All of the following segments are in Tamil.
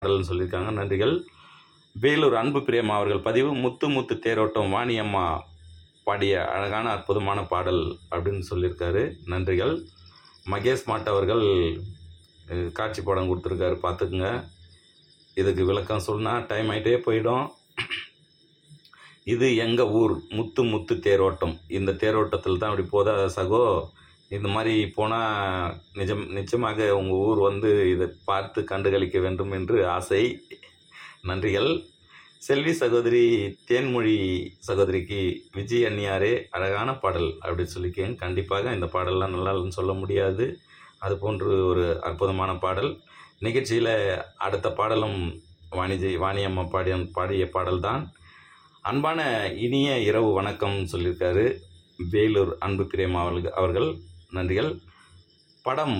பாடல்னு சொல்லியிருக்காங்க நன்றிகள் வேலூர் அன்பு பிரியம்மா அவர்கள் பதிவு முத்து முத்து தேரோட்டம் வாணியம்மா பாடிய அழகான அற்புதமான பாடல் அப்படின்னு சொல்லியிருக்காரு நன்றிகள் மகேஷ் மாட் அவர்கள் அஹ், காட்சி படம் கொடுத்துருக்காரு பார்த்துக்குங்க இதுக்கு விளக்கம் சொன்னால் டைம் ஆகிட்டே போயிடும் இது எங்கள் ஊர் முத்து முத்து தேரோட்டம் இந்த தேரோட்டத்தில் தான் அப்படி போதா சகோ இந்த மாதிரி போனால் நிஜம் நிச்சயமாக உங்கள் ஊர் வந்து இதை பார்த்து கண்டுகளிக்க வேண்டும் என்று ஆசை நன்றிகள் செல்வி சகோதரி தேன்மொழி சகோதரிக்கு விஜய் அந்நியாரே அழகான பாடல் அப்படின்னு சொல்லிக்கேன் கண்டிப்பாக இந்த பாடல்லாம் நல்லா இல்லைன்னு சொல்ல முடியாது அது போன்று ஒரு அற்புதமான பாடல் நிகழ்ச்சியில் அடுத்த பாடலும் வாணிஜி வாணியம்மா பாடிய பாடிய பாடல் தான் அன்பான இனிய இரவு வணக்கம் சொல்லியிருக்காரு வேலூர் அன்பு பிரியமா அவர்கள் அவர்கள் நன்றிகள் படம்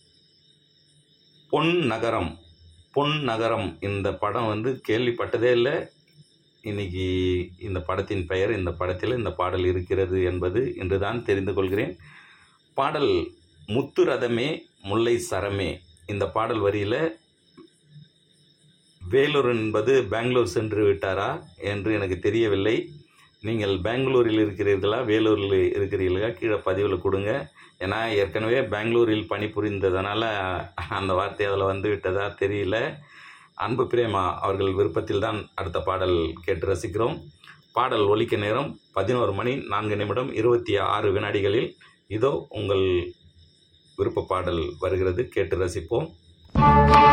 பொன் நகரம் பொன் நகரம் இந்த படம் வந்து கேள்விப்பட்டதே இல்லை இன்னைக்கு இந்த படத்தின் பெயர் இந்த படத்தில் இந்த பாடல் இருக்கிறது என்பது இன்று தான் தெரிந்து கொள்கிறேன் பாடல் முத்து ரதமே முல்லை சரமே இந்த பாடல் வரியில் வேலூர் என்பது பெங்களூர் சென்று விட்டாரா என்று எனக்கு தெரியவில்லை நீங்கள் பெங்களூரில் இருக்கிறீர்களா வேலூரில் இருக்கிறீர்களா கீழே பதிவில் கொடுங்க ஏன்னா ஏற்கனவே பெங்களூரில் பணிபுரிந்ததனால அந்த வார்த்தை அதில் வந்து விட்டதா தெரியல அன்பு பிரேமா அவர்கள் விருப்பத்தில் தான் அடுத்த பாடல் கேட்டு ரசிக்கிறோம் பாடல் ஒலிக்க நேரம் பதினோரு மணி நான்கு நிமிடம் இருபத்தி ஆறு வினாடிகளில் இதோ உங்கள் விருப்ப பாடல் வருகிறது கேட்டு ரசிப்போம்